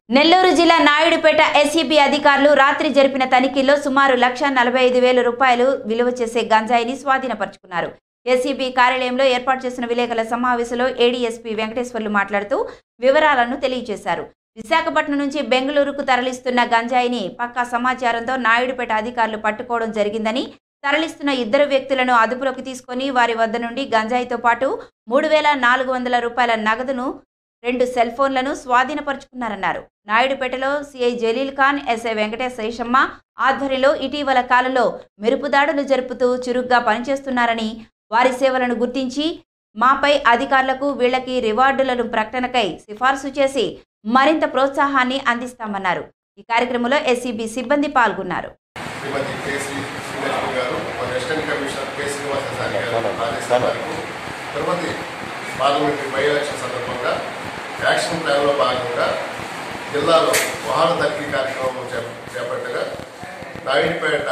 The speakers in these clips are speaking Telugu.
నెల్లూరు జిల్లా నాయుడుపేట ఎస్ఈబి అధికారులు రాత్రి జరిపిన తనిఖీల్లో సుమారు లక్ష నలభై ఐదు వేల రూపాయలు విలువ చేసే గంజాయిని స్వాధీనపరుచుకున్నారు ఎస్ఈబి కార్యాలయంలో ఏర్పాటు చేసిన విలేకరుల సమావేశంలో ఏడీఎస్పీ వెంకటేశ్వర్లు మాట్లాడుతూ వివరాలను తెలియజేశారు విశాఖపట్నం నుంచి బెంగళూరుకు తరలిస్తున్న గంజాయిని పక్కా సమాచారంతో నాయుడుపేట అధికారులు పట్టుకోవడం జరిగిందని తరలిస్తున్న ఇద్దరు వ్యక్తులను అదుపులోకి తీసుకొని వారి వద్ద నుండి గంజాయితో పాటు మూడు వేల నాలుగు వందల రూపాయల నగదును రెండు సెల్ ఫోన్లను స్వాధీనపరుచుకున్నారన్నారు నాయుడుపేటలో సిఐ జలీల్ ఖాన్ ఎస్ఐ వెంకటేశ్ శేషమ్మ ఆధ్వర్యంలో ఇటీవల కాలంలో మెరుపుదాడులు జరుపుతూ చురుగ్గా పనిచేస్తున్నారని వారి సేవలను గుర్తించి మాపై అధికారులకు వీళ్లకి రివార్డులను ప్రకటనకై సిఫార్సు చేసి మరింత ప్రోత్సాహాన్ని అందిస్తామన్నారు ఈ కార్యక్రమంలో ఎస్సీబీ సిబ్బంది పాల్గొన్నారు శ్రీమతి కేసీ శ్రీలక్ష్మి గారు మన అసిస్టెంట్ కమిషనర్ కె శ్రీనివాసాచారి గారు ఆదేశాల మేరకు తిరుపతి పార్లమెంటరీ బై ఎలక్షన్ సందర్భంగా యాక్షన్ ప్లాన్లో భాగంగా జిల్లాలో వాహన తనిఖీ కార్యక్రమం చేప- చేపట్టగా నాయుడుపేట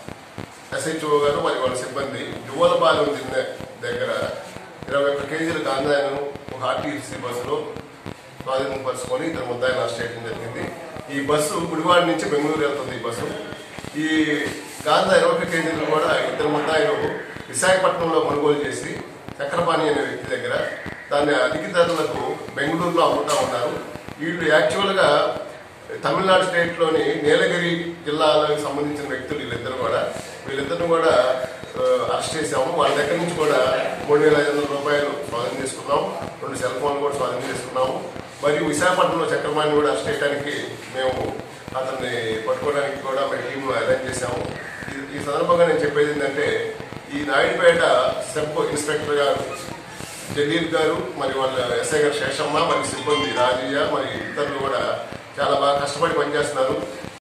ఎస్హెచ్ఓ గారు మరియు వాళ్ళ సిబ్బంది జువ్వలపాలెం దిన్నె దగ్గర ఇరవై ఒక్క కేజీల గాంజాను ఒక ఆర్టీసీ బస్సులో స్వాధీనపరుచుకొని ఇద్దరు ముద్దాయిలు అరెస్ట్ చేయడం జరిగింది ఈ బస్సు గుడివాడ నుంచి బెంగళూరు వెళ్తుంది ఈ బస్సు ఈ గాంజా ఇరవై ఒక్క కేజీలు కూడా ఇద్దరు ముద్దాయిలు విశాఖపట్నంలో కొనుగోలు చేసి చక్రపాణి అనే వ్యక్తి దగ్గర దాన్ని అధిక ధరలకు బెంగళూరులో అమ్ముతా ఉన్నారు వీళ్ళు యాక్చువల్గా తమిళనాడు స్టేట్లోని నీలగిరి జిల్లాలకు సంబంధించిన వ్యక్తులు వీళ్ళిద్దరు కూడా వీళ్ళిద్దరిని కూడా ఆ, అరెస్ట్ చేశాము వాళ్ళ దగ్గర నుంచి కూడా మూడు వేల ఐదు వందల రూపాయలు స్వాధీనం చేసుకున్నాం రెండు సెల్ ఫోన్లు కూడా స్వాధీనం చేసుకున్నాము మరియు విశాఖపట్నంలో చక్రపాణి కూడా అరెస్ట్ చేయడానికి మేము అతన్ని పట్టుకోవడానికి కూడా మా టీం అరేంజ్ చేశాము ఈ- ఈ సందర్భంగా నేను చెప్పేది ఏంటంటే ఈ నాయుడుపేట సెబ్ ఇన్స్పెక్టర్ గారు జలీల్ గారు మరి వాళ్ళ ఎస్ఐ గారు శేషమ్మ మరి సిబ్బంది రాజయ్య మరి ఇతరులు కూడా చాలా బాగా కష్టపడి పనిచేస్తున్నారు